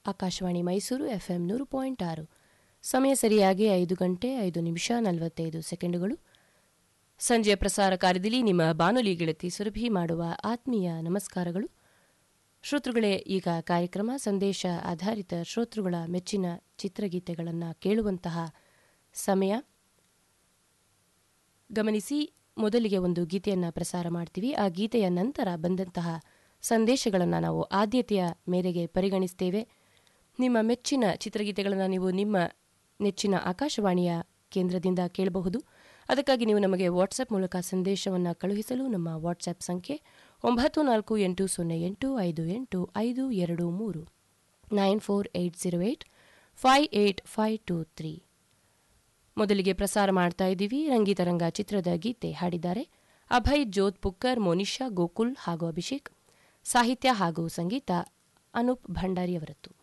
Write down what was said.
Akashvani Mysuru FM ನೂರು point ಆರು ಸಮಯ ಸರಿಯಾಗಿ ಐದು ಗಂಟೆ ಐದು ನಿಮಿಷ ನಲವತ್ತೈದು ಸೆಕೆಂಡುಗಳು ಸಂಜೆಯ ಪ್ರಸಾರ ಕಾರ್ಯದಲ್ಲಿ ನಿಮ್ಮ ಬಾನುಲಿ ಗೆಳತಿ ಸುರಭಿ ಮಾಡುವ ಆತ್ಮೀಯ ನಮಸ್ಕಾರಗಳು ಶ್ರೋತೃಗಳೇ ಈಗ ಕಾರ್ಯಕ್ರಮ ಸಂದೇಶ ಆಧಾರಿತ ಶ್ರೋತೃಗಳ ಮೆಚ್ಚಿನ ಚಿತ್ರಗೀತೆಗಳನ್ನು ಕೇಳುವಂತಹ ಸಮಯ ಗಮನಿಸಿ ಮೊದಲಿಗೆ ಒಂದು ಗೀತೆಯನ್ನು ಪ್ರಸಾರ ಮಾಡ್ತೀವಿ ಆ ಗೀತೆಯ ನಂತರ ಬಂದಂತಹ ಸಂದೇಶಗಳನ್ನು ನಾವು ಆದ್ಯತೆಯ ಮೇರೆಗೆ ಪರಿಗಣಿಸ್ತೇವೆ ನಿಮ್ಮ ಮೆಚ್ಚಿನ ಚಿತ್ರಗೀತೆಗಳನ್ನು ನೀವು ನಿಮ್ಮ ನೆಚ್ಚಿನ ಆಕಾಶವಾಣಿಯ ಕೇಂದ್ರದಿಂದ ಕೇಳಬಹುದು ಅದಕ್ಕಾಗಿ ನೀವು ನಮಗೆ ವಾಟ್ಸಪ್ ಮೂಲಕ ಸಂದೇಶವನ್ನು ಕಳುಹಿಸಲು ನಮ್ಮ ವಾಟ್ಸಪ್ ಸಂಖ್ಯೆ ಒಂಬತ್ತು ನಾಲ್ಕು ಎಂಟು ಸೊನ್ನೆ ಎಂಟು ಐದು ಎಂಟು ಐದು ಎರಡು ಮೂರು nine four eight zero eight five eight five two three ಮೊದಲಿಗೆ ಪ್ರಸಾರ ಮಾಡ್ತಾ ಇದ್ದೀವಿ ರಂಗಿತರಂಗ ಚಿತ್ರದ ಗೀತೆ ಹಾಡಿದ್ದಾರೆ ಅಭಯ್ ಜೋತ್ ಪುಕ್ಕರ್ ಮೋನಿಶಾ ಗೋಕುಲ್ ಹಾಗೂ ಅಭಿಷೇಕ್ ಸಾಹಿತ್ಯ ಹಾಗೂ ಸಂಗೀತ ಅನೂಪ್ ಭಂಡಾರಿಯವರದ್ದು